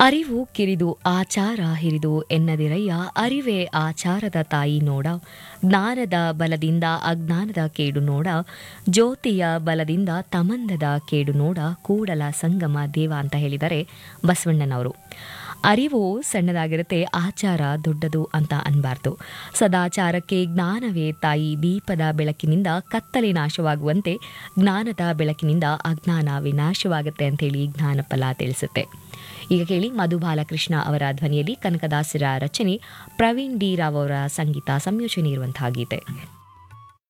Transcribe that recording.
ಅರಿವು ಕಿರಿದು ಆಚಾರ ಹಿರಿದು ಎನ್ನದಿರಯ್ಯ ಅರಿವೇ ಆಚಾರದ ತಾಯಿ ನೋಡ ಜ್ಞಾನದ ಬಲದಿಂದ ಅಜ್ಞಾನದ ಕೇಡು ನೋಡ ಜ್ಯೋತಿಯ ಬಲದಿಂದ ತಮಂದದ ಕೇಡು ನೋಡ ಕೂಡಲ ಸಂಗಮ ದೇವ ಅಂತ ಹೇಳಿದರೆ ಬಸವಣ್ಣನವರು ಅರಿವು ಸಣ್ಣದಾಗಿರುತ್ತೆ ಆಚಾರ ದೊಡ್ಡದು ಅಂತ ಅನ್ಬಾರ್ದು ಸದಾಚಾರಕ್ಕೆ ಜ್ಞಾನವೇ ತಾಯಿ ದೀಪದ ಬೆಳಕಿನಿಂದ ಕತ್ತಲೆ ನಾಶವಾಗುವಂತೆ ಜ್ಞಾನದ ಬೆಳಕಿನಿಂದ ಅಜ್ಞಾನ ವಿನಾಶವಾಗುತ್ತೆ ಅಂತೇಳಿ ಜ್ಞಾನಫಲ ತಿಳಿಸುತ್ತೆ ಈಗ ಕೇಳಿ ಮಧು ಬಾಲಕೃಷ್ಣ ಅವರ ಧ್ವನಿಯಲ್ಲಿ ಕನಕದಾಸರ ರಚನೆ ಪ್ರವೀಣ್ ಡಿ ರಾವ್ ಅವರ ಸಂಗೀತ ಸಂಯೋಜನೆ ಇರುವಂತಹ ಗೀತೆ